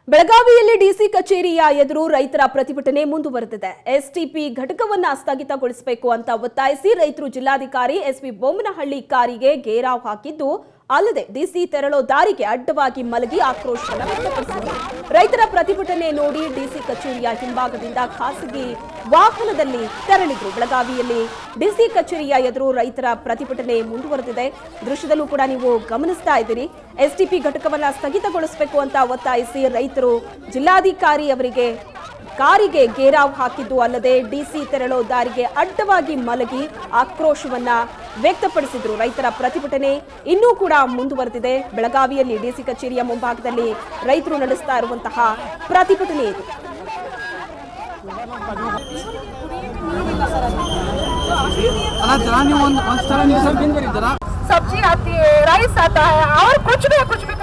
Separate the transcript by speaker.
Speaker 1: ಬೆಳಗಾವಿಯಲ್ಲಿ ಡಿಸಿ ಕಚೇರಿಯ ಎದುರು ರೈತರ ಪ್ರತಿಭಟನೆ ಮುಂದುವರೆದಿದೆ ಎಸ್ಟಿಪಿ ಘಟಕವನ್ನ ಸ್ಥಗಿತಗೊಳಿಸಬೇಕು ಅಂತ ಒತ್ತಾಯಿಸಿ ರೈತರು ಜಿಲ್ಲಾಧಿಕಾರಿ ಎಸ್ವಿ ಬೊಮ್ಮನಹಳ್ಳಿ ಕಾರಿಗೆ ಘೇರಾವ್ ಹಾಕಿದ್ದು ಅಲ್ಲದೆ ಡಿಸಿ ತೆರಳೋ ದಾರಿಗೆ ಅಡ್ಡವಾಗಿ ಮಲಗಿ ಆಕ್ರೋಶವನ್ನು ವ್ಯಕ್ತಪಡಿಸಿದರು ರೈತರ ಪ್ರತಿಭಟನೆ ನೋಡಿ ಡಿಸಿ ಕಚೇರಿಯ ಹಿಂಭಾಗದಿಂದ ಖಾಸಗಿ ವಾಹನದಲ್ಲಿ ತೆರಳಿದ್ರು ಬೆಳಗಾವಿಯಲ್ಲಿ ಡಿಸಿ ಕಚೇರಿಯ ಎದುರು ರೈತರ ಪ್ರತಿಭಟನೆ ಮುಂದುವರೆದಿದೆ ದೃಶ್ಯದಲ್ಲೂ ಕೂಡ ನೀವು ಗಮನಿಸ್ತಾ ಇದ್ದೀರಿ ಎಸ್ಟಿಪಿ ಘಟಕವನ್ನ ಸ್ಥಗಿತಗೊಳಿಸಬೇಕು ಅಂತ ಒತ್ತಾಯಿಸಿ ರೈತರು ಜಿಲ್ಲಾಧಿಕಾರಿ ಅವರಿಗೆ ಕಾರಿಗೆ ಘೇರಾವ್ ಹಾಕಿದ್ದು ಅಲ್ಲದೆ ಡಿಸಿ ತೆರಳೋ ದಾರಿಗೆ ಅಡ್ಡವಾಗಿ ಮಲಗಿ ಆಕ್ರೋಶವನ್ನ ವ್ಯಕ್ತಪಡಿಸಿದ್ರು ರೈತರ ಪ್ರತಿಭಟನೆ ಇನ್ನೂ ಕೂಡ ಮುಂದುವರೆದಿದೆ ಬೆಳಗಾವಿಯಲ್ಲಿ ಡಿಸಿ ಕಚೇರಿಯ ಮುಂಭಾಗದಲ್ಲಿ ರೈತರು ನಡೆಸ್ತಾ ಇರುವಂತಹ ಪ್ರತಿಭಟನೆ ಇದು
Speaker 2: ಅಲ್ಲ ಜನ ನೀವು ಒಂದು ಒಂದು ಸ್ಥಳ ನಿಲ್ಲಿಸೋಕೆ ಹಿಂದೆ ಜನ
Speaker 3: सब्जी आती है राइस आता है और कुछ भी कुछ भी